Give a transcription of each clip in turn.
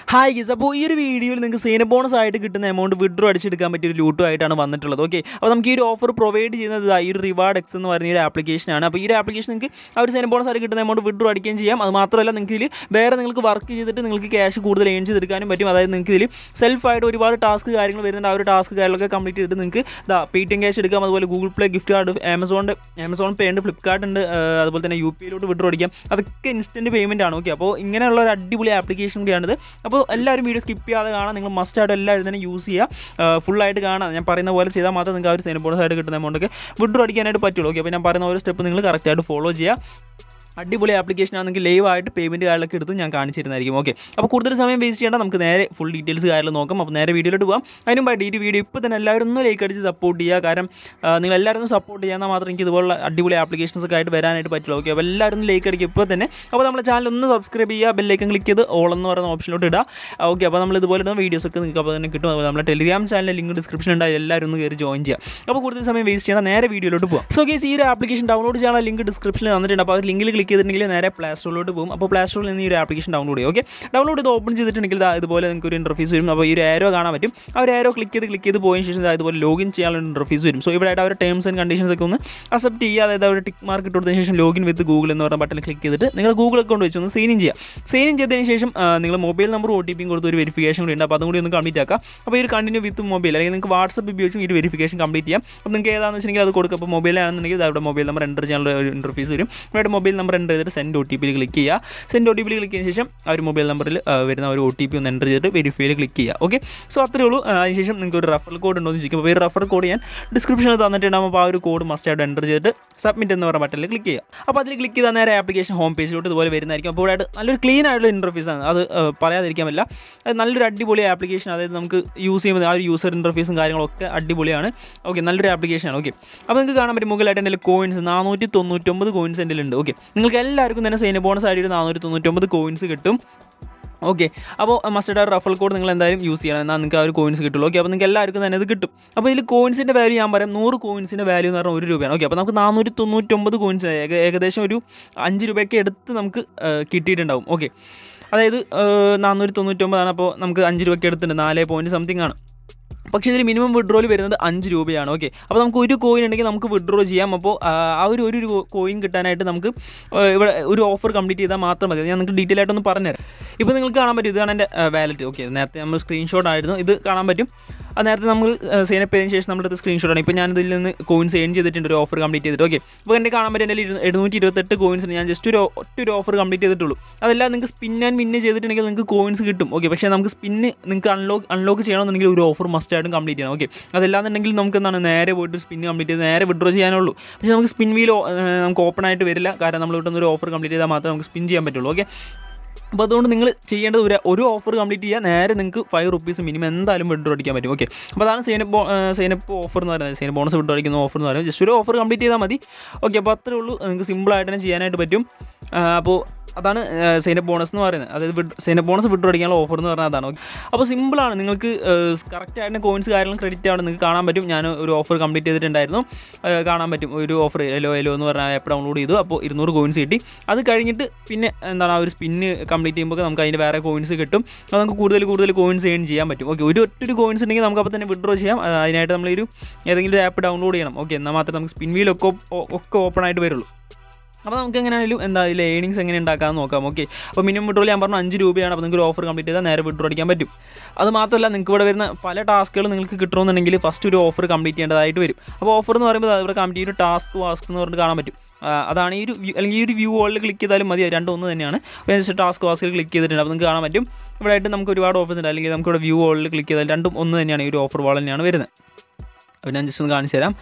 hi ഗീസ് അപ്പോൾ ഈ ഒരു വീഡിയോയിൽ നിങ്ങൾക്ക് സേന ബോണസ് ആയിട്ട് കിട്ടുന്ന എമൗണ്ട് വിഡ്രോ അടിച്ചെടുക്കാൻ പറ്റിയ ഒരു ലൂട്ടും ആയിട്ടാണ് വന്നിട്ടുള്ളത് ഓക്കെ അപ്പോൾ നമുക്ക് ഈ ഒരു ഓഫർ പ്രൊവൈഡ് ചെയ്യുന്നത് ഇതാ ഈ ഒരു റിവാർഡ് എക്സ് എന്ന് പറയുന്ന ഒരു ആപ്ലിക്കേഷനാണ് അപ്പോൾ ഈ ഒരു ആപ്ലിക്കേഷൻ നിങ്ങൾക്ക് ആ ഒരു സേന ബോണസ് ആയിട്ട് കിട്ടുന്ന എമൗണ്ട് വിഡ്രോ അടിക്കുകയും ചെയ്യാം അത് മാത്രമല്ല നിങ്ങൾക്ക് ഇതിൽ വേറെ നിങ്ങൾക്ക് വർക്ക് ചെയ്തിട്ട് നിങ്ങൾക്ക് ക്യാഷ് കൂടുതൽ ഏൺ ചെയ്തെടുക്കാനും പറ്റും അതായത് നിങ്ങൾക്ക് ഇതിൽ സെൽഫായിട്ട് ഒരുപാട് ടാസ്ക് കാര്യങ്ങൾ വരുന്നുണ്ട് ആ ഒരു ടാസ്ക് കാര്യങ്ങളൊക്കെ കംപ്ലീറ്റ് ചെയ്തിട്ട് നിങ്ങൾക്ക് ഇതാ പേ ടി എം ക്യാഷ് എടുക്കാം അതുപോലെ ഗൂഗിൾ പ്ലേ ഗിഫ്റ്റ് കാർഡ് ആമസോണിൻ്റെ ആമസോൺ പേ ഉണ്ട് ഫ്ലിപ്കാർട്ട് ഉണ്ട് ആ, അതുപോലെ തന്നെ യു പി ഐയിലോട്ട് വിഡ്രോ അടിക്കാം അതൊക്കെ ഇൻസ്റ്റൻറ്റ് പേയ്മെൻറ്റ് ആണ് ഓക്കെ അപ്പോൾ ഇങ്ങനെയുള്ള ഒരു അടിപൊളി ആപ്ലിക്കേഷൻ കൂടിയാണിത് അപ്പോൾ എല്ലാവരും വീഡിയോ സ്കിപ്പ് ചെയ്യാതെ കാണാം നിങ്ങൾ മസ്റ്റ് ആയിട്ട് എല്ലാവരും തന്നെ യൂസ് ചെയ്യുക ഫുള്ളായിട്ട് കാണാം ഞാൻ പറയുന്ന പോലെ ചെയ്താൽ മാത്രം നിങ്ങൾക്ക് ആ ഒരു സെയിൻ ബോണസ് ആയിട്ട് കിട്ടുന്ന എമൗണ്ടൊക്കെ വിഡ്രോ അടിക്കാനായിട്ട് പറ്റുള്ളൂ ഓക്കെ അപ്പോൾ ഞാൻ പറയുന്ന ഓരോ സ്റ്റെപ്പ് നിങ്ങൾ കറക്റ്റായിട്ട് ഫോളോ ചെയ്യുക അടിപൊളി ആപ്ലിക്കേഷൻ ആണെങ്കിൽ ലൈവ് ആയിട്ട് പേയ്മെൻറ്റ് കാര്യങ്ങളൊക്കെ എടുത്ത് ഞാൻ കാണിച്ചിരുന്നതായിരിക്കും ഓക്കെ അപ്പോൾ കൂടുതൽ സമയം വേസ്റ്റ് ചെയ്യേണ്ട നമുക്ക് നേരെ ഫുൾ ഡീറ്റെയിൽസ് കാര്യങ്ങൾ നോക്കാം അപ്പോൾ നേരെ വീഡിയോയിലോട്ട് പോകാം അതിന് മുമ്പായിട്ട് ഈ വീഡിയോ ഇപ്പോൾ തന്നെ എല്ലാവരും ഒന്ന് ലൈക്ക് അടിച്ച് സപ്പോർട്ട് ചെയ്യുക കാരണം ആ, നിങ്ങൾ എല്ലാവരും ഒന്ന് സപ്പോർട്ട് ചെയ്യാൻ മാത്രം എനിക്ക് ഇതുപോലുള്ള അടിപൊളി ആപ്ലിക്കേഷൻസ് ഒക്കെ ആയിട്ട് വരാനായിട്ട് പറ്റുള്ളൂ ഓക്കെ അപ്പോൾ എല്ലാവരും ഒന്ന് ലൈക്ക് അടിക്കുക ഇപ്പോൾ തന്നെ അപ്പോൾ നമ്മുടെ ചാനൽ ഒന്ന് സബ്സ്ക്രൈബ് ചെയ്യുക ബെല്ലൈക്കൻ ക്ലിക്ക് ചെയ്ത് ഓൾ എന്ന് പറയുന്ന ഓപ്ഷനിലോട്ട് ഇടുക ഓക്കെ അപ്പോൾ നമ്മൾ ഇതുപോലെ ഇടുന്ന വീഡിയോസ് ഒക്കെ നിങ്ങൾക്ക് അപ്പോൾ തന്നെ കിട്ടും അതുപോലെ നമ്മുടെ ടെലിഗ്രാം ചാനലിൽ ലിങ്ക് ഡിസ്ക്രിപ്ഷൻ ഉണ്ടായി എല്ലാവരും ഒന്ന് കയറി ജോയിൻ ചെയ്യുക അപ്പോൾ കൂടുതൽ സമയം വേസ്റ്റ് ചെയ്യണം നേരെ വീഡിയോയിലോട്ട് പോകാം സോ കേസ് ഈ ഒരു ആപ്ലിക്കേഷൻ ഡൗൺലോഡ് ചെയ്യാനുള്ള ലിങ്ക് ഡിസ്ക്രിപ്ഷനിൽ തന്നിട്ടുണ്ട് അപ്പോൾ ആ ലിങ്കിൽ ക്ലിക്ക് ചെയ്തിട്ടുണ്ടെങ്കിൽ നേരെ പ്ലേ സ്റ്റോറിലോട്ട് പോകും അപ്പോൾ പ്ലേ സ്റ്റോറിൽ നിന്ന് ഈ ഒരു ആപ്ലിക്കേഷൻ ഡൗൺലോഡ് ചെയ്യും ഓക്കെ ഡൗൺലോഡ് ചെയ്ത് ഓപ്പൺ ചെയ്തിട്ടുണ്ടെങ്കിൽ ദാ ഇതുപോലെ നിങ്ങൾക്ക് ഒരു ഇൻ്റർഫീസ് വരും അപ്പോൾ ഈ ഒരു ആരോ കാണാൻ പറ്റും ആ ഒരു ആരോ ക്ലിക്ക് ചെയ്ത് ക്ലിക്ക് ചെയ്ത് പോയതിന് ശേഷം ദാ ഇതുപോലെ ലോഗിൻ ചെയ്യാനുള്ള ഇൻ്റർഫീസ് വരും സോ ഇവിടെ ആയിട്ട് അവർ ടേംസ് ആൻഡ് കണ്ടീഷൻസ് ഒക്കെ ഒന്ന് അക്സെപ്റ്റ് ചെയ്യുക അതായത് അവർ ടിക്ക് മാർക്ക് ഇട്ട് കൊടുത്തതിന് ശേഷം ലോഗിൻ വിത്ത് ഗൂഗിൾ എന്ന് പറഞ്ഞ ബട്ടൺ ക്ലിക്ക് ചെയ്തിട്ട് നിങ്ങൾ ഗൂഗിൾ അക്കൗണ്ട് വെച്ച് ഒന്ന് സൈൻ ഇൻ ചെയ്യുക സൈൻ ഇൻ ചെയ്തതിന് ശേഷം ആ, നിങ്ങൾ മൊബൈൽ നമ്പർ ഒ ടി പിയും കൊടുത്ത് ഒരു വെരിഫിക്കേഷൻ കൂടി ഉണ്ട് അപ്പോൾ അതും കൂടി ഒന്ന് കംപ്ലീറ്റ് ആക്കുക അപ്പോൾ ഈ ഒരു കണ്ടിന്യൂ വിത്ത് മൊബൈൽ അല്ലെങ്കിൽ നിങ്ങൾക്ക് വാട്സപ്പ് ഉപയോഗിച്ചും ഈ ഒരു വെരിഫിക്കേഷൻ കംപ്ലീറ്റ് ചെയ്യാം അപ്പോൾ നിങ്ങൾക്ക് ഏതാണെന്ന് വെച്ചിട്ടുണ്ടെങ്കിൽ അത് കൊടുക്കുക അപ്പോൾ മൊബൈലാണെന്നുണ്ടെങ്കിൽ അവിടെ മൊബൈൽ നമ്പർ എൻ്റർ ചെയ്യാനുള്ള ഒരു ഇൻ്റർഫീസ് വരും ഇവിടെ മൊബൈൽ നമ്പർ എൻ്റർ ചെയ്തിട്ട് സെൻഡ് ഒ ടി പിയിൽ ക്ലിക്ക് ചെയ്യുക സെൻഡ് ഒ ടി പിയിൽ ക്ലിക്ക് ചെയ്തതിന് ശേഷം ആ ഒരു മൊബൈൽ നമ്പറിൽ വരുന്ന ഒരു ഒ ടി പി ഒന്ന് എൻ്റർ ചെയ്തിട്ട് വെരിഫൈയിൽ ക്ലിക്ക് ചെയ്യുക ഓക്കെ സോ അത്രേ ഉള്ളൂ ആ, അതിനുശേഷം നിങ്ങൾക്ക് ഒരു റഫറൽ കോഡ് ഉണ്ടോ എന്ന് ചോദിക്കും അപ്പോൾ ഈ റഫറൽ കോഡ് ഞാൻ ഡിസ്ക്രിപ്ഷനിൽ തന്നിട്ടുണ്ടാകും അപ്പോൾ ആ ഒരു കോഡ് മസ്റ്റ് ആയിട്ട് എൻ്റർ ചെയ്തിട്ട് സബ്മിറ്റ് എന്ന് പറയുന്ന ബട്ടണിൽ ക്ലിക്ക് ചെയ്യുക അപ്പോൾ അതിൽ ക്ലിക്ക് ചെയ്താൽ നേരെ ആപ്ലിക്കേഷൻ ഹോം പേജിലോട്ട് ഇതുപോലെ വരുന്നതായിരിക്കും അപ്പോൾ ഇവിടെ നല്ലൊരു ക്ലീൻ ആയിട്ടുള്ള ഇൻ്റർഫേസ് ആണ് അത് ആ, പറയാതിരിക്കാൻ പറ്റില്ല അത് നല്ലൊരു അടിപൊളി ആപ്ലിക്കേഷൻ അതായത് നമുക്ക് യൂസ് ചെയ്യുമ്പോൾ ആ ഒരു യൂസർ ഇൻ്റർഫേസും കാര്യങ്ങളൊക്കെ അടിപൊളിയാണ് ഓക്കെ നല്ലൊരു ആപ്ലിക്കേഷനാണ് ഓക്കെ അപ്പോൾ നിങ്ങൾക്ക് കാണാൻ പറ്റും മുകളിലായിട്ട് എൻ്റെ കോയിൻസ് നാനൂറ്റി തൊണ്ണൂറ്റൊമ്പത് കോയിൻസ് എൻ്റെ ഉണ്ട് ഓക്കെ നിങ്ങൾക്ക് എല്ലാവർക്കും തന്നെ സൈന ബോണസ് ആയിട്ട് ഒരു നാനൂറ്റി തൊണ്ണൂറ്റൊമ്പത് കോയിൻസ് കിട്ടും ഓക്കെ അപ്പോൾ മസ്റ്റഡ് ആ റഫൽ കോഡ് നിങ്ങൾ എന്തായാലും യൂസ് ചെയ്യണം എന്നാൽ നിങ്ങൾക്ക് ആ ഒരു കോയിൻസ് കിട്ടുള്ളൂ ഓക്കെ അപ്പോൾ നിങ്ങൾക്ക് എല്ലാവർക്കും തന്നെ ഇത് കിട്ടും അപ്പോൾ ഇതിൽ കോയിൻസിൻ്റെ വാല്യൂ ഞാൻ പറയാം നൂറ് കോയിൻസിൻ്റെ വാല്യൂ എന്ന് പറഞ്ഞാൽ ഒരു രൂപയാണ് ഓക്കെ അപ്പോൾ നമുക്ക് നാനൂറ്റി തൊണ്ണൂറ്റൊമ്പത് കോയിൻസ് ഏകദേശം ഒരു അഞ്ച് രൂപയ്ക്ക് എടുത്ത് നമുക്ക് ആ, കിട്ടിയിട്ടുണ്ടാവും ഓക്കെ അതായത് നാനൂറ്റി തൊണ്ണൂറ്റൊമ്പതാണ് അപ്പോൾ നമുക്ക് അഞ്ച് രൂപയ്ക്ക് എടുത്തിട്ടുണ്ട് നാല് പോയിൻറ്റ് സംതിങ് ആണ് പക്ഷേ ഇതിൽ മിനിമം വിഡ്രോയിൽ വരുന്നത് അഞ്ച് രൂപയാണ് ഓക്കെ അപ്പോൾ നമുക്ക് ഒരു കോയിൻ ഉണ്ടെങ്കിൽ നമുക്ക് വിഡ്രോ ചെയ്യാം അപ്പോൾ ആ ആ ഒരു ഒരു കോയിൻ കിട്ടാനായിട്ട് നമുക്ക് ആ, ഇവിടെ ഒരു ഓഫർ കംപ്ലീറ്റ് ചെയ്താൽ മാത്രം മതി അത് ഞാൻ നിങ്ങൾക്ക് ഡീറ്റെയിൽ ആയിട്ടൊന്ന് പറഞ്ഞുതരാം ഇപ്പോൾ നിങ്ങൾക്ക് കാണാൻ പറ്റും ഇതാണ് എൻ്റെ വാലറ്റ് ഓക്കെ നേരത്തെ നമ്മൾ സ്ക്രീൻഷോട്ട് ആയിരുന്നു ഇത് കാണാൻ പറ്റും അത് നേരത്തെ നമ്മൾ സേനപ്പ് ചെയ്തതിന് ശേഷം നമ്മളത് സ്ക്രീൻഷോട്ടാണ് ഇപ്പോൾ ഞാൻ ഇതിൽ നിന്ന് കോയിൻസ് ഏൺ ചെയ്തിട്ടുണ്ട് ഒരു ഓഫർ കംപ്ലീറ്റ് ചെയ്തിട്ട് ഓക്കെ അപ്പോൾ എൻ്റെ കാണാൻ പറ്റും എൻ്റെ കയ്യിൽ എഴുന്നൂറ്റി ഇരുപത്തെട്ട് കോയിൻസ് ഞാൻ ജസ്റ്റ് ഒരു ഒറ്റ ഒരു ഓഫർ കംപ്ലീറ്റ് ചെയ്തിട്ടുള്ളൂ അതല്ല നിങ്ങൾക്ക് സ്പിൻ ആൻഡ് മിന്നെ ചെയ്തിട്ടുണ്ടെങ്കിൽ നിങ്ങൾക്ക് കോയിൻസ് കിട്ടും ഓക്കെ പക്ഷേ നമുക്ക് സ്പിന്ന് നിങ്ങൾക്ക് അൺലോക്ക് അൺലോക്ക് ചെയ്യണമെന്നുണ്ടെങ്കിൽ ഒരു ഓഫർ മസ്റ്റ് ആയിട്ടും കംപ്ലീറ്റ് ചെയ്യണം ഓക്കെ അതല്ലാന്നുണ്ടെങ്കിൽ നമുക്ക് എന്താണ് നേരെ പോയിട്ട് സ്പിന്ന് കംപ്ലീറ്റ് ചെയ്ത് നേരെ വിഡ്രോ ചെയ്യാനുള്ളൂ പക്ഷേ നമുക്ക് സ്പിൻ വീൽ നമുക്ക് ഓപ്പൺ ആയിട്ട് വരില്ല കാരണം നമ്മൾ ഇവിടെ നിന്ന് ഒരു ഓഫർ കംപ്ലീറ്റ് ചെയ്താൽ മാത്രമേ നമുക്ക് സ്പിൻ ചെയ്യാൻ പറ്റുള്ളൂ ഓക്കെ അപ്പോൾ അതുകൊണ്ട് നിങ്ങൾ ചെയ്യേണ്ടത് ഒരു ഒരു ഓഫർ കംപ്ലീറ്റ് ചെയ്യുക നേരെ നിങ്ങൾക്ക് ഫൈവ് റുപ്പീസ് മിനിമം എന്തായാലും വിഡ്രോ അടിക്കാൻ പറ്റും ഓക്കെ അപ്പോൾ അതാണ് സൈനപ്പ് സൈനപ്പ് ഓഫർ എന്ന് പറയുന്നത് സൈന ബോണസ് വിഡ്രോ അടിക്കുന്ന ഓഫർ എന്ന് പറയുന്നത് ജസ്റ്റ് ഒരു ഓഫർ കംപ്ലീറ്റ് ചെയ്താൽ മതി ഓക്കെ അപ്പോൾ അത്രേ ഉള്ളൂ നിങ്ങൾക്ക് സിമ്പിളായിട്ട് തന്നെ ചെയ്യാനായിട്ട് പറ്റും ആ, അപ്പോൾ അതാണ് സൈനപ്പ് ബോണസ് എന്ന് പറയുന്നത് അതായത് സൈനപ്പ് ബോണസ് വിഡ്രോ അടിക്കാനുള്ള ഓഫർ എന്ന് പറഞ്ഞാൽ അതാണ് ഓക്കെ അപ്പോൾ സിമ്പിളാണ് നിങ്ങൾക്ക് കറക്റ്റ് ആയിട്ട് കോയിൻസ് കാര്യങ്ങളും ക്രെഡിറ്റ് ആണ് നിങ്ങൾക്ക് കാണാൻ പറ്റും ഞാൻ ഒരു ഓഫർ കംപ്ലീറ്റ് ചെയ്തിട്ടുണ്ടായിരുന്നു ആ, കാണാൻ പറ്റും ഒരു ഓഫർ എലോ എലോ എന്ന് പറഞ്ഞ ആപ്പ് ഡൗൺലോഡ് ചെയ്തു അപ്പോൾ ഇരുന്നൂറ് കോയിൻസ് കിട്ടി അത് കഴിഞ്ഞിട്ട് പിന്നെ എന്താണ് ആ ഒരു സ്പിന്ന് കംപ്ലീറ്റ് ചെയ്യുമ്പോൾ നമുക്ക് അതിൻ്റെ വേറെ കോയിൻസ് കിട്ടും അപ്പോൾ നമുക്ക് കൂടുതൽ കൂടുതൽ കോയിൻസ് ഏൺ ചെയ്യാൻ പറ്റും ഓക്കെ ഒരു ഒറ്റ ഒരു കോയിൻസ് ഉണ്ടെങ്കിൽ നമുക്ക് അപ്പോൾ തന്നെ വിഡ്രോ ചെയ്യാം ആ, അതിനായിട്ട് നമ്മളൊരു ഏതെങ്കിലും ഒരു ആപ്പ് ഡൗൺലോഡ് ചെയ്യണം ഓക്കെ എന്നാൽ മാത്രമേ നമുക്ക് സ്പിൻ വീലൊക്കെ ഒക്കെ ഓപ്പൺ ആയിട്ട് വരുള്ളൂ അപ്പോൾ നമുക്ക് എങ്ങനെയാണെങ്കിലും എന്താ ഇതിൽ ഏണിങ്സ് എങ്ങനെ ഉണ്ടാക്കാമെന്ന് നോക്കാം ഓക്കെ അപ്പോൾ മിനിമം വിഡ്രോ ഞാൻ പറഞ്ഞു അഞ്ച് രൂപയാണ് അപ്പോൾ നിങ്ങൾക്ക് ഒരു ഓഫർ കംപ്ലീറ്റ് ചെയ്താൽ നേരെ വിഡ്രോ അടിക്കാൻ പറ്റും അത് മാത്രമല്ല നിങ്ങൾക്ക് ഇവിടെ വരുന്ന പല ടാസ്കുകൾ നിങ്ങൾക്ക് കിട്ടണമെന്നുണ്ടെങ്കിൽ ഫസ്റ്റ് ഒരു ഓഫർ കംപ്ലീറ്റ് ചെയ്യേണ്ടതായിട്ട് വരും അപ്പോൾ ഓഫർ എന്ന് പറയുമ്പോൾ ദാ ഇവിടെ കംപ്ലീറ്റ് ഒരു ടാസ്ക് വാസ്ക് എന്ന് പറഞ്ഞിട്ട് കാണാൻ പറ്റും ആ, അതാണ് ഈ ഒരു view- അല്ലെങ്കിൽ ഈ ഒരു വ്യൂ ഓളിൽ ക്ലിക്ക് ചെയ്താലും മതി രണ്ടും ഒന്ന് തന്നെയാണ് അപ്പോൾ ജസ്റ്റ് ടാസ്ക് വാസ്കിൽ ക്ലിക്ക് ചെയ്തിട്ടുണ്ട് അപ്പോൾ നിങ്ങൾക്ക് കാണാൻ പറ്റും ഇവിടെ ആയിട്ട് നമുക്ക് ഒരുപാട് ഓഫേഴ്സ് ഉണ്ട് അല്ലെങ്കിൽ നമുക്ക് ഇവിടെ വ്യൂ ഓളിൽ ക്ലിക്ക് ചെയ്താൽ രണ്ടും ഒന്ന് തന്നെയാണ് ഈ ഒരു ഓഫർ വാൾ തന്നെയാണ് വരുന്നത് അപ്പോൾ ഞാൻ ജസ്റ്റ് ഒന്ന് കാണിച്ചു തരാം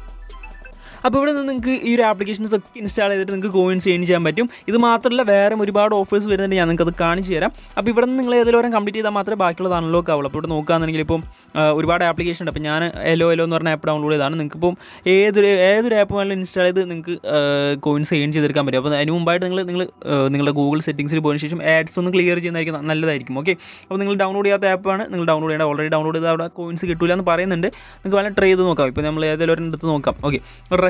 അപ്പോൾ ഇവിടെ നിന്ന് നിങ്ങൾക്ക് ഈ ഒരു ആപ്ലിക്കേഷൻസ് ഒക്കെ ഇൻസ്റ്റാൾ ചെയ്തിട്ട് നിങ്ങൾക്ക് കോയിൻസ് ഏൺ ചെയ്യാൻ പറ്റും ഇത് മാത്രമല്ല വേറെ ഒരുപാട് ഓഫേഴ്സ് വരുന്നുണ്ട് ഞാൻ നിങ്ങൾക്ക് അത് കാണിച്ചു തരാം അപ്പോൾ ഇവിടെ നിന്ന് നിങ്ങൾ ഏതെങ്കിലും കംപ്ലീറ്റ് ചെയ്താൽ മാത്രമേ ബാക്കിയുള്ളത് അൺലോക്ക് ആവുള്ളൂ അപ്പോൾ ഇവിടെ നോക്കുകയാണെന്നുണ്ടെങ്കിൽ ഇപ്പം ആ, ഒരുപാട് ആപ്ലിക്കേഷൻ ഉണ്ട് അപ്പോൾ ഞാൻ എലോ എലോ എന്ന് പറഞ്ഞ ആപ്പ് ഡൗൺലോഡ് ചെയ്താണ് നിങ്ങൾക്ക് ഇപ്പം ഏതൊരു ഏതൊരു ആപ്പ് വേണമെങ്കിലും ഇൻസ്റ്റാൾ ചെയ്ത് നിങ്ങൾക്ക് കോയിൻസ് ഏൺ ചെയ്തെടുക്കാൻ പറ്റും അപ്പോൾ അതിന് മുമ്പായിട്ട് നിങ്ങൾ നിങ്ങൾ നിങ്ങളുടെ ഗൂഗിൾ സെറ്റിംഗ്സിൽ പോയതിന് ശേഷം ആഡ്സ് ഒന്ന് ക്ലിയർ ചെയ്യുന്നതായിരിക്കും നല്ലതായിരിക്കും ഓക്കെ അപ്പോൾ നിങ്ങൾ ഡൗൺലോഡ് ചെയ്യാത്ത ആപ്പാണ് നിങ്ങൾ ഡൗൺലോഡ് ചെയ്യേണ്ട ഓൾറെഡി ഡൗൺലോഡ് ചെയ്താൽ അവിടെ കോയിൻസ് കിട്ടില്ല എന്ന് പറയുന്നുണ്ട് നിങ്ങൾക്ക് വേണമെങ്കിൽ ട്രൈ ചെയ്ത് നോക്കാം ഇപ്പോൾ നമ്മൾ ഏതെങ്കിലും ഒരെണ്ണം എടുത്ത് നോക്കാം ഓക്കെ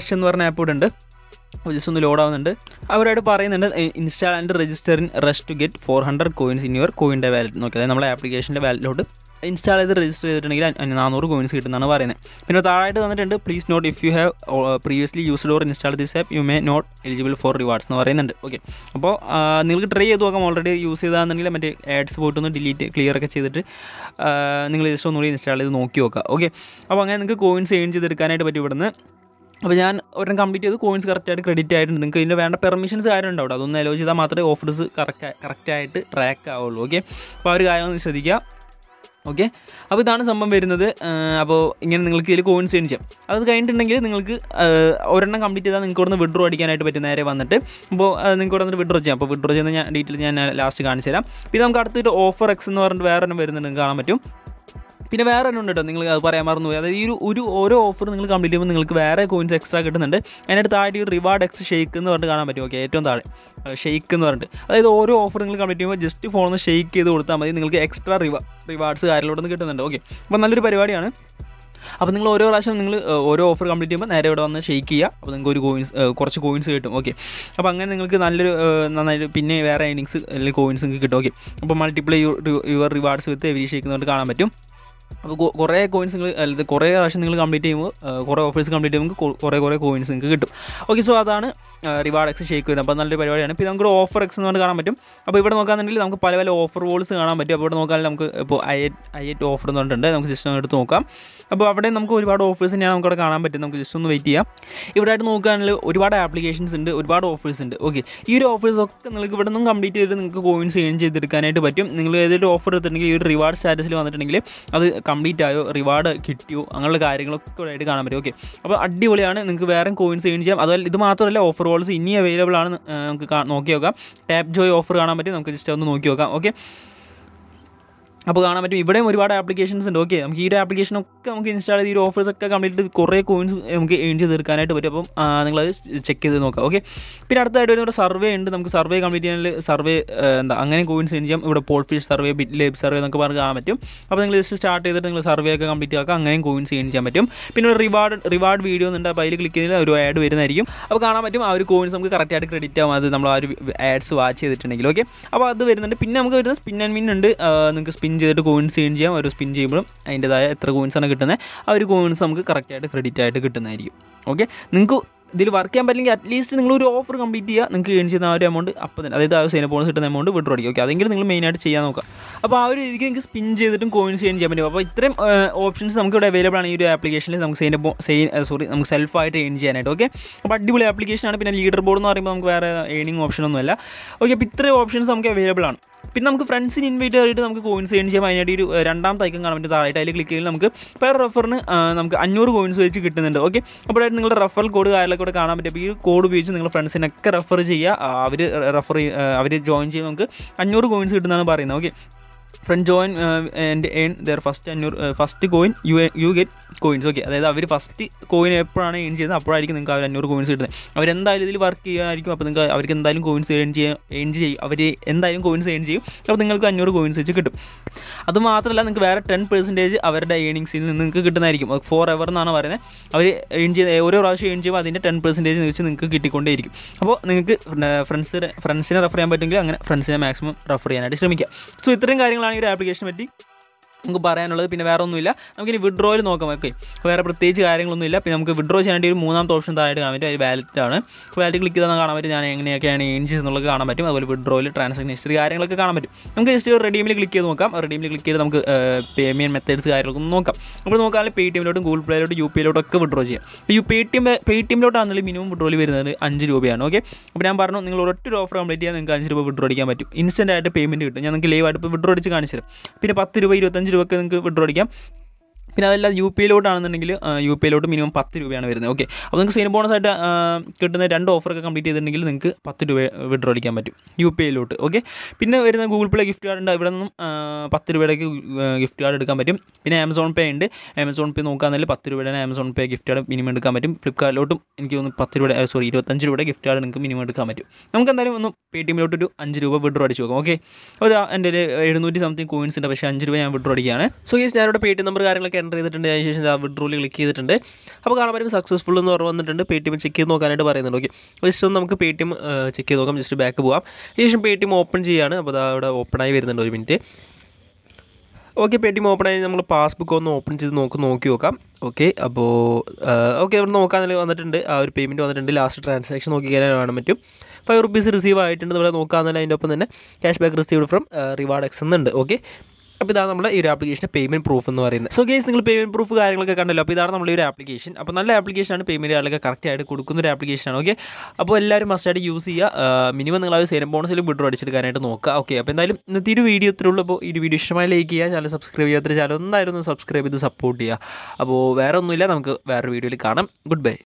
റഷ് എന്ന് പറഞ്ഞ ആപ്പ് ഇവിടെ ഉണ്ട് ജസ്റ്റ് ഒന്ന് ലോഡ് ആവുന്നുണ്ട് അവരായിട്ട് പറയുന്നുണ്ട് install and register in rush to get four hundred coins in your കോയിൻ്റെ വാലറ്റ് നോക്കി അതായത് നമ്മളെ ആപ്ലിക്കേഷൻ്റെ വാലറ്റിലോട്ട് ഇൻസ്റ്റാൾ ചെയ്ത് രജിസ്റ്റർ ചെയ്തിട്ടുണ്ടെങ്കിൽ അ- നാനൂറ് കോയിൻസ് കിട്ടുന്നതാണ് പറയുന്നത് പിന്നെ താഴായിട്ട് വന്നിട്ടുണ്ട് please note if you have previously used or install this app you may not eligible for rewards എന്ന് പറയുന്നുണ്ട് ഓക്കെ അപ്പോൾ ആ, നിങ്ങൾക്ക് ട്രൈ ചെയ്ത് നോക്കാം ഓൾറെഡി യൂസ് ചെയ്താണെന്നുണ്ടെങ്കിൽ മറ്റേ ആഡ്സ് പോയിട്ടൊന്ന് ഡിലീറ്റ് ക്ലിയർ ഒക്കെ ചെയ്തിട്ട് ആ, നിങ്ങൾ ജസ്റ്റ് ഒന്നുകൂടി ഇൻസ്റ്റാൾ ചെയ്ത് നോക്കി നോക്കുക ഓക്കെ അപ്പോൾ അങ്ങനെ നിങ്ങൾക്ക് കോയിൻസ് ഏൺ ചെയ്തെടുക്കാനായിട്ട് പറ്റും ഇവിടുന്ന് അപ്പോൾ ഞാൻ ഒരെണ്ണം കംപ്ലീറ്റ് ചെയ്ത് കോയിൻസ് കറക്റ്റായിട്ട് ക്രെഡിറ്റ് ആയിട്ടുണ്ട് നിങ്ങൾക്ക് ഇതിൻ്റെ വേണ്ട പെർമിഷൻസ് കാര്യം ഉണ്ടാവും അതൊന്ന് അലോ ചെയ്താൽ മാത്രമേ ഓഫേഴ്സ് കറക്റ്റ് കറക്റ്റായിട്ട് ട്രാക്ക് ആവുള്ളൂ ഓക്കെ അപ്പോൾ ആ ഒരു കാര്യം ഒന്ന് ശ്രദ്ധിക്കുക ഓക്കെ അപ്പോൾ ഇതാണ് സംഭവം വരുന്നത് അപ്പോൾ ഇങ്ങനെ നിങ്ങൾക്ക് ഇതിൽ കോയിൻസ് ഏൺ ചെയ്യാം അത് കഴിഞ്ഞിട്ടുണ്ടെങ്കിൽ നിങ്ങൾക്ക് ആ, ഒരെണ്ണം കംപ്ലീറ്റ് ചെയ്താൽ നിങ്ങൾക്ക് ഇവിടുന്ന് വിഡ്രോ അടിക്കാനായിട്ട് പറ്റും നേരെ വന്നിട്ട് അപ്പോൾ നിങ്ങൾക്ക് ഇവിടെ നിന്ന് വിഡ്രോ ചെയ്യാം അപ്പോൾ വിഡ്രോ ചെയ്യുന്ന ഞാൻ ഡീറ്റെയിൽ ഞാൻ ലാസ്റ്റ് കാണിച്ചു തരാം പിന്നെ നമുക്ക് അടുത്തിട്ട് ഓഫർ എക്സ് എന്ന് പറഞ്ഞിട്ട് വേറെ ഒരെണ്ണം വരുന്നുണ്ട് നിങ്ങൾക്ക് കാണാൻ പറ്റും പിന്നെ വേറെ ഒരെണ്ണം ഉണ്ട് കേട്ടോ നിങ്ങൾ അത് പറയാൻ മറന്നു പോയി അതായത് ഈ ഒരു ഒരു ഓരോ ഓഫർ നിങ്ങൾ കംപ്ലീറ്റ് ചെയ്യുമ്പോൾ നിങ്ങൾക്ക് വേറെ കോയിൻസ് എക്സ്ട്രാ കിട്ടുന്നുണ്ട് അതിനകത്ത് താഴെ ഒരു റിവാർഡ് എക്സ് ഷെയ്ക്ക് എന്ന് പറഞ്ഞിട്ട് കാണാൻ പറ്റും ഓക്കെ ഏറ്റവും താഴെ ഷെയ്ക്ക് എന്ന് പറഞ്ഞിട്ട് അതായത് ഓരോ ഓഫർ നിങ്ങൾ കംപ്ലീറ്റ് ചെയ്യുമ്പോൾ ജസ്റ്റ് ഫോണിൽ നിന്ന് ഷെയ്ക്ക് ചെയ്ത് കൊടുത്താൽ മതി നിങ്ങൾക്ക് എക്സ്ട്രാ റിവാ റിവാർഡ്സ് കാര്യങ്ങളോടൊന്ന് കിട്ടുന്നുണ്ട് ഓക്കെ അപ്പോൾ നല്ലൊരു പരിപാടിയാണ് അപ്പോൾ നിങ്ങൾ ഓരോ പ്രാവശ്യം നിങ്ങൾ ഓരോ ഓഫർ കംപ്ലീറ്റ് ചെയ്യുമ്പോൾ നേരെ ഇവിടെ വന്ന് ഷെയ്ക്ക് ചെയ്യുക അപ്പോൾ നിങ്ങൾക്ക് ഒരു കോയിൻസ് കുറച്ച് കോയിൻസ് കിട്ടും ഓക്കെ അപ്പോൾ അങ്ങനെ നിങ്ങൾക്ക് നല്ലൊരു ഏഹ്, നന്നായിട്ട് പിന്നെ വേറെ ഏണിങ്സ് അല്ലെങ്കിൽ കോയിൻസ് നിങ്ങൾക്ക് കിട്ടും ഓക്കെ അപ്പോൾ multiply your rewards with every shake എന്ന് പറഞ്ഞിട്ട് കാണാൻ പറ്റും അപ്പോൾ കൊ- കുറേ കോയിൻസ് നിങ്ങൾ അല്ലാതെ കുറേ പ്രാവശ്യം നിങ്ങൾ കംപ്ലീറ്റ് ചെയ്യുമ്പോൾ ഏഹ്, കുറേ ഓഫേഴ്സ് കംപ്ലീറ്റ് ചെയ്യുമ്പോൾ കൊ- കുറേ കുറേ കോയിൻസ് നിങ്ങൾക്ക് കിട്ടും ഓക്കെ സോ അതാണ് റിവാർഡ് എക്സ് ഷേക്ക് വരുന്നത് അപ്പോൾ നല്ലൊരു പരിപാടിയാണ് ഇപ്പോൾ നമുക്ക് ഓഫർ എക്സ് എന്ന് പറഞ്ഞ് കാണാൻ പറ്റും അപ്പോൾ ഇവിടെ നോക്കാന്നുണ്ടെങ്കിൽ നമുക്ക് പല പല ഓഫർ വോൾസ് കാണാൻ പറ്റും അപ്പോൾ ഇവിടെ നോക്കാണെങ്കിൽ നമുക്ക് ഇപ്പോൾ ഐ ഐ എറ്റ് ഓഫർ എന്ന് പറഞ്ഞിട്ടുണ്ട് നമുക്ക് ജസ്റ്റ് ഒന്ന് എടുത്ത് നോക്കാം അപ്പോൾ അവിടെ നമുക്ക് ഒരുപാട് ഓഫേഴ്സ് തന്നെയാണ് നമുക്ക് അവിടെ കാണാൻ പറ്റും നമുക്ക് ജസ്റ്റ് ഒന്ന് വെയിറ്റ് ചെയ്യാം ഇവിടെ ആയിട്ട് നോക്കുകയാണെങ്കിൽ ഒരുപാട് ആപ്ലിക്കേഷൻസ് ഉണ്ട് ഒരുപാട് ഓഫേഴ്സ് ഉണ്ട് ഓക്കെ ഈ ഒരു ഓഫേഴ്സ് ഒക്കെ നിങ്ങൾക്ക് ഇവിടെ നിന്നും കംപ്ലീറ്റ് ചെയ്തിട്ട് നിങ്ങൾക്ക് കോയിൻസ് ഏൺ ചെയ്തെടുക്കാനായിട്ട് പറ്റും നിങ്ങൾ ഏതെങ്കിലും ഓഫർ എടുത്തിട്ടുണ്ടെങ്കിൽ ഈ ഒരു റിവാർഡ് സ്റ്റാറ്റസിൽ വന്നിട്ടുണ്ടെങ്കിൽ അത് കംപ്ലീറ്റ് ആയോ റിവാർഡ് കിട്ടിയോ അങ്ങനെയുള്ള കാര്യങ്ങളൊക്കെ ഇവിടെ ആയിട്ട് കാണാൻ പറ്റും ഓക്കെ അപ്പോൾ അടിപൊളിയാണ് നിങ്ങൾക്ക് വേറെ കോയിൻസ് ഏൺ ചെയ്യാം അതുപോലെ ഇത് മാത്രമല്ല ഓഫർ കോൾസ് ഇനി അവൈലബിൾ ആണ് ആ, നമുക്ക് കാ- നോക്കി നോക്കാം ടാപ്പ് ജോയ് ഓഫർ കാണാൻ പറ്റും നമുക്ക് ജസ്റ്റ് ഒന്ന് നോക്കി നോക്കാം ഓക്കെ അപ്പോൾ കാണാൻ പറ്റും ഇവിടെയും ഒരുപാട് ആപ്ലിക്കേഷൻസ് ഉണ്ട് ഓക്കെ നമുക്ക് ഈ ഒരു ആപ്ലിക്കേഷനൊക്കെ നമുക്ക് ഇൻസ്റ്റാൾ ചെയ്ത് ഈ ഒരു ഓഫേഴ്സ് ഒക്കെ കംപ്ലീറ്റ് കുറേ കോയിൻസ് നമുക്ക് ഏൺ ചെയ്ത് തീർക്കാനായിട്ട് പറ്റും അപ്പം ആ, നിങ്ങളത് ചെക്ക് ചെയ്ത് നോക്കാം ഓക്കെ പിന്നെ അടുത്തായിട്ട് വരുന്ന സർവേ ഉണ്ട് നമുക്ക് സർവേ കംപ്ലീറ്റ് ചെയ്യാൻ സർവേ എന്താ അങ്ങനെ കോയിൻസ് ഏൺ ചെയ്യാം ഇവിടെ poll fish survey bit lab survey എന്നൊക്കെ പറഞ്ഞ് കാണാൻ പറ്റും അപ്പോൾ നിങ്ങൾ ജസ്റ്റ് സ്റ്റാർട്ട് ചെയ്തിട്ട് നിങ്ങൾ സർവേ ഒക്കെ കംപ്ലീറ്റ് ആക്കുക അങ്ങനെയും കോയിൻസ് ഏൺ ചെയ്യാൻ പറ്റും പിന്നെ ഒരു റിവാർഡ് റിവാർഡ് വീഡിയോ എന്നുണ്ട് അപ്പോൾ അതിൽ ക്ലിക്ക് ചെയ്താൽ ഒരു ആഡ് വരുന്നതായിരിക്കും അപ്പോൾ കാണാൻ പറ്റും ആ ഒരു കോയിൻസ് നമുക്ക് കറക്റ്റായിട്ട് ക്രെഡിറ്റ് ആവും അത് നമ്മൾ ആ ഒരു ആഡ്സ് വാച്ച് ചെയ്തിട്ടുണ്ടെങ്കിൽ ഓക്കെ അപ്പോൾ അത് വരുന്നുണ്ട് പിന്നെ നമുക്ക് വരുന്ന സ്പിൻ ആൻഡ് മിൻ ഉണ്ട് ആ, നിങ്ങൾക്ക് സ്പിൻ ചെയ്തിട്ട് കോയിൻസ് ഏൺ ചെയ്യാം ഒരു സ്പിൻ ചെയ്യുമ്പോഴും അതിൻ്റെതായ എത്ര കോയിൻസ് ആണ് കിട്ടുന്നത് ആ ഒരു കോയിൻസ് നമുക്ക് കറക്റ്റായിട്ട് ക്രെഡിറ്റ് ആയിട്ട് കിട്ടുന്നതായിരിക്കും ഓക്കെ നിങ്ങൾക്ക് ഇതിൽ വർക്ക് ചെയ്യാൻ പറ്റില്ലെങ്കിൽ അറ്റ്ലീസ്റ്റ് നിങ്ങൾ ഒരു ഓഫർ കംപ്ലീറ്റ് ചെയ്യുക നിങ്ങൾക്ക് ഏൺ ചെയ്യുന്ന ആ ഒരു എമൗണ്ട് അപ്പോൾ തന്നെ അതായത് ആ സേന ബോണസ് കിട്ടുന്ന എമൗണ്ട് വിഡ്രോ അടിക്കും ഓക്കെ അതെങ്കിലും നിങ്ങൾ മെയിനായിട്ട് ചെയ്യാൻ നോക്കുക അപ്പോൾ ആ ഒരു രീതിക്ക് നിങ്ങൾക്ക് സ്പിൻ ചെയ്തിട്ടും കോയിൻസ് ഏൺ ചെയ്യാൻ പറ്റും അപ്പോൾ ഇത്രയും ഓപ്ഷൻസ് നമുക്ക് ഇവിടെ അവൈലബിൾ ആണ് ഈ ഒരു ആപ്ലിക്കേഷനിൽ നമുക്ക് സേന ബോ സെയിൻ സോറി നമുക്ക് സെൽഫായിട്ട് ഏൺ ചെയ്യാനായിട്ട് ഓക്കെ അപ്പോൾ അടിപൊളി ആപ്ലിക്കേഷനാണ് പിന്നെ ലീഡർ ബോർഡ് എന്ന് പറയുമ്പോൾ നമുക്ക് വേറെ ഏണിംഗ് ഓപ്ഷൻ ഒന്നുമല്ല ഓക്കെ അപ്പോൾ ഇത്രയും ഓപ്ഷൻസ് നമുക്ക് അവൈലബിൾ ആണ് പിന്നെ നമുക്ക് ഫ്രണ്ട്സിന് ഇൻവൈറ്റ് ചെയ്തിട്ട് നമുക്ക് കോയിൻസ് ഏൺ ചെയ്യാം അതിനായിട്ട് ഒരു ഏഹ്, രണ്ടാമത്തെ ഐക്കൺ കാണാൻ പറ്റും താഴായിട്ട് അതിൽ ക്ലിക്ക് ചെയ്താൽ നമുക്ക് പെർ റെഫറിന് നമുക്ക് അഞ്ഞൂറ് കോയിൻസ് വെച്ച് കിട്ടുന്നുണ്ട് ഓക്കെ അപ്പോഴായിട്ട് നിങ്ങളുടെ റെഫറൽ കോഡ് കാര്യങ്ങളൊക്കെ ഇവിടെ കാണാൻ പറ്റും അപ്പോൾ ഈ ഒരു കോഡ് ഉപയോഗിച്ച് നിങ്ങൾ ഫ്രണ്ട്സിനൊക്കെ റെഫർ ചെയ്യുക അവർ റെഫർ അവർ ജോയിൻ ചെയ്ത് നമുക്ക് അഞ്ഞൂറ് കോയിൻസ് കിട്ടുന്നതാണ് പറയുന്നത് okay friend join and earn their first അഞ്ഞൂറ് first coin you you get coins okay അതായത് അവർ ഫസ്റ്റ് കോയിൻ എപ്പോഴാണ് ഏൺ ചെയ്യുന്നത് അപ്പോഴായിരിക്കും നിങ്ങൾക്ക് അവർ അഞ്ഞൂറ് കോയിൻസ് കിട്ടുന്നത് അവരെന്തായാലും ഇതിൽ വർക്ക് ചെയ്യുമായിരിക്കും അപ്പോൾ നിങ്ങൾക്ക് അവർക്ക് എന്തായാലും കോയിൻസ് ഏൺ ചെയ്യാൻ ഏൺ ചെയ്യും അവർ എന്തായാലും കോയിൻസ് ഏൺ ചെയ്യും അപ്പോൾ നിങ്ങൾക്ക് അഞ്ഞൂറ് കോയിൻസ് വെച്ച് കിട്ടും അത് മാത്രമല്ല നിങ്ങൾക്ക് വേറെ ടെൻ പെർസെൻറ്റേജ് അവരുടെ ഏണിങ്സിൽ നിന്ന് നിങ്ങൾക്ക് കിട്ടുന്നതായിരിക്കും ഫോർ എവർ എന്നാണ് പറയുന്നത് അവർ ഏൺ ചെയ്ത് ഓരോ പ്രാവശ്യം ഏൺ ചെയ്യുമ്പോൾ അതിൻ്റെ ടെൻ പെർസെൻറ്റേജ് വെച്ച് നിങ്ങൾക്ക് കിട്ടിക്കൊണ്ടേയിരിക്കും അപ്പോൾ നിങ്ങൾക്ക് ഫ്രണ്ട്സ് ഫ്രണ്ട്സിനെ റെഫർ ചെയ്യാൻ പറ്റുമെങ്കിൽ അങ്ങനെ ഫ്രണ്ട്സിനെ മാക്സിമം റെഫർ ചെയ്യാനായിട്ട് ശ്രമിക്കുക സോ ഇത്രയും കാര്യങ്ങളാണ് ഈ ഒരു ആപ്ലിക്കേഷനെ പറ്റി നമുക്ക് പറയാനുള്ളത് പിന്നെ വേറെ ഒന്നുമില്ല നമുക്കിനി വിഡ്രോയിൽ നോക്കാം ഓക്കെ വേറെ പ്രത്യേകിച്ച് കാര്യങ്ങളൊന്നുമില്ല പിന്നെ നമുക്ക് വിഡ്രോ ചെയ്യാനായിട്ട് ഒരു മൂന്നാമത്തെ ഓപ്ഷൻ താഴെ കാണാൻ പറ്റും അത് വാലറ്റ് ആണ് വാലറ്റ് ക്ലിക്ക് ചെയ്താൽ കാണാൻ പറ്റും ഞാൻ എങ്ങനെയൊക്കെയാണ് ഏൺ ചെയ്തെന്നുള്ളത് കാണാൻ പറ്റും അതുപോലെ വിഡ്രോയിൽ ട്രാൻസാക്ഷൻ ഹിസ്റ്ററി കാര്യങ്ങളൊക്കെ കാണാൻ പറ്റും നമുക്ക് ജസ്റ്റ് റെഡീമിൽ ക്ലിക്ക് ചെയ്ത് നോക്കാം റെഡീമിൽ ക്ലിക്ക് ചെയ്ത് നമുക്ക് പേയ്മെൻറ്റ് മെത്തേഡ്സ് കാര്യങ്ങളൊക്കെ നോക്കാം അപ്പോൾ നോക്കാണെങ്കിൽ പേ ടി എമ്മിലോട്ടും ഗൂഗിൾ പ്ലേയിലോട്ടും യു പി ഐയിലോട്ടും ഒക്കെ വിഡ്രോ ചെയ്യാം അപ്പോൾ യു പേ ടി എം പേ ടി എമ്മിലോട്ടാണെങ്കിലും മിനിമം വിഡ്രോയിൽ വരുന്നത് അഞ്ച് രൂപയാണ് ഓക്കെ അപ്പോൾ ഞാൻ പറഞ്ഞു നിങ്ങൾ ഒരൊറ്റ ഒരു ഓഫർ കംപ്ലീറ്റ് ചെയ്യാൻ നിങ്ങൾക്ക് അഞ്ച് രൂപ വിഡ്രോ അടിക്കാൻ പറ്റും ഇൻസ്റ്റൻ്റ് ആയിട്ട് പേയ്മെൻറ്റ് കിട്ടും ഞാൻ നിങ്ങൾക്ക് ലൈവ് ആയിട്ട് ഇപ്പോൾ വിഡ്രോ അടിച്ച് കാണിച്ചു തരാം പിന്നെ പത്ത് രൂപ ഇരുപത്തഞ്ച് രൂപയ്ക്ക് നിങ്ങൾക്ക് വിഡ്രോ അടിക്കാം പിന്നെ അതല്ലാതെ യു പി ഐയിലോട്ടാണെന്നുണ്ടെങ്കിൽ യു പി ഐയിലോട്ട് മിനിമം പത്ത് രൂപയാണ് വരുന്നത് ഓക്കെ അപ്പോൾ നിങ്ങൾക്ക് സീൻ ബോണസ് ആയിട്ട് ആ, കിട്ടുന്ന രണ്ട് ഓഫറൊക്കെ കംപ്ലീറ്റ് ചെയ്തിട്ടുണ്ടെങ്കിൽ നിങ്ങൾക്ക് പത്ത് രൂപ വിഡ്രോ അടിക്കാൻ പറ്റും യു പി ഐയിലോട്ട് ഓക്കെ പിന്നെ വരുന്ന ഗൂഗിൾ പേ ഗിഫ്റ്റ് കാർഡ് ഉണ്ട് ഇവിടെ നിന്നും ആ, പത്ത് രൂപയുടെക്ക് ഗിഫ്റ്റ് കാർഡ് എടുക്കാൻ പറ്റും പിന്നെ ആമസോൺ പേ ഉണ്ട് ആമസോൺ പേ നോക്കുകയാണെങ്കിൽ പത്ത് രൂപയുടെ Amazon Pay gift card minimum എടുക്കാൻ പറ്റും ഫ്ലിപ്കാർട്ടിലോട്ടും എനിക്ക് തോന്നുന്നു പത്ത് രൂപയുടെ സോറി ഇരുപത്തഞ്ച് രൂപയുടെ ഗിഫ്റ്റ് കാർഡ് നിങ്ങൾക്ക് മിനിമം എടുക്കാൻ പറ്റും നമുക്ക് എന്തായാലും ഒന്ന് പേ ടി എമ്മിലോട്ട് ഒരു അഞ്ച് രൂപ വിഡ്രോ അടിച്ച് നോക്കാം ഓക്കെ അപ്പോൾ ഇതാ എൻ്റെ കയ്യിൽ എഴുന്നൂറ്റി സംതിങ് കോയിൻസ് ഉണ്ട് പക്ഷേ അഞ്ച് രൂപ ഞാൻ വിഡ്രോ അടിക്കുകയാണ് സോ ഈ ഞാനിവിടെ പേ ടി നമ്പർ കാര്യങ്ങളൊക്കെ എൻ്റർ ചെയ്തിട്ടുണ്ട് അതിന് ശേഷം ആ വിഡ്രോയിൽ ക്ലിക്ക് ചെയ്തിട്ടുണ്ട് അപ്പോൾ കാണാൻ പറ്റും സക്സസ്ഫുൾ എന്ന് പറഞ്ഞ് വന്നിട്ടുണ്ട് പേ ടി എം ചെക്ക് ചെയ്ത് നോക്കാനായിട്ട് പറയുന്നുണ്ട് ഓക്കെ ജസ്റ്റ് ഒന്ന് നമുക്ക് പേ ടി എം ചെക്ക് ചെയ്ത് നോക്കാം ജസ്റ്റ് ബാക്ക് പോകാം അതിന് ശേഷം പേ ടി എം ഓപ്പൺ ചെയ്യുകയാണ് അപ്പോൾ അതാ അവിടെ ഓപ്പണായി വരുന്നുണ്ട് ഒരു minute okay Paytm open ആയി നമ്മൾ പാസ്ബുക്ക് ഒന്ന് ഓപ്പൺ ചെയ്ത് നോക്ക് നോക്കി നോക്കാം ഓക്കെ അപ്പോൾ ഓക്കെ ഇവിടെ നോക്കാന്നതിൽ വന്നിട്ടുണ്ട് ആ ഒരു പേയ്മെൻറ്റ് വന്നിട്ടുണ്ട് ലാസ്റ്റ് ട്രാൻസാക്ഷൻ നോക്കി കഴിഞ്ഞാൽ കാണാൻ പറ്റും ഫൈവ് റുപ്പീസ് റിസീവ് ആയിട്ടുണ്ട് ഇവിടെ നോക്കാമെന്നല്ല അതിൻ്റെ ഒപ്പം തന്നെ cashback received from reward X എന്നുണ്ട് ഓക്കെ അപ്പോൾ ഇതാണ് നമ്മുടെ ഈ ഒരു ആപ്ലിക്കേഷൻ്റെ പേയ്മെൻറ്റ് പ്രൂഫ് എന്ന് പറയുന്നത് സോ ഗേസ് നിങ്ങൾ പേയ്മെൻറ്റ് പ്രൂഫ് കാര്യങ്ങളൊക്കെ കണ്ടല്ലോ അപ്പോൾ ഇതാണ് നമ്മുടെ ഈ ഒരു ആപ്ലിക്കേഷൻ അപ്പോൾ നല്ല ആപ്ലിക്കേഷനാണ് പേയ്മെൻറ്റ് കാര്യങ്ങളൊക്കെ കറക്റ്റ് ആയിട്ട് കൊടുക്കുന്ന ഒരു ആപ്ലിക്കേഷനാണ് ഓക്കെ അപ്പോൾ എല്ലാവരും മസ്റ്റായിട്ട് യൂസ് ചെയ്യുക മിനിമം നിങ്ങൾ ആ ഒരു സേനം ബോണസിലും വിഡ്രോ അടിച്ചെടുക്കാനായിട്ട് നോക്കുക ഓക്കെ അപ്പോൾ എന്തായാലും ഇന്നത്തെ ഈ ഒരു വീഡിയോ ഇത്രേ ഉള്ളൂ അപ്പോൾ ഈ ഒരു വീഡിയോ ഇഷ്ടമായി ലൈക്ക് ചെയ്യുക ചാനൽ സബ്സ്ക്രൈബ് ചെയ്യാത്ത ചാനൽ എന്തായാലും ഒന്ന് സബ്സ്ക്രൈബ് ചെയ്ത് സപ്പോർട്ട് ചെയ്യുക അപ്പോൾ വേറെ ഒന്നുമില്ല നമുക്ക് വേറൊരു വീഡിയോയിൽ കാണാം ഗുഡ് ബൈ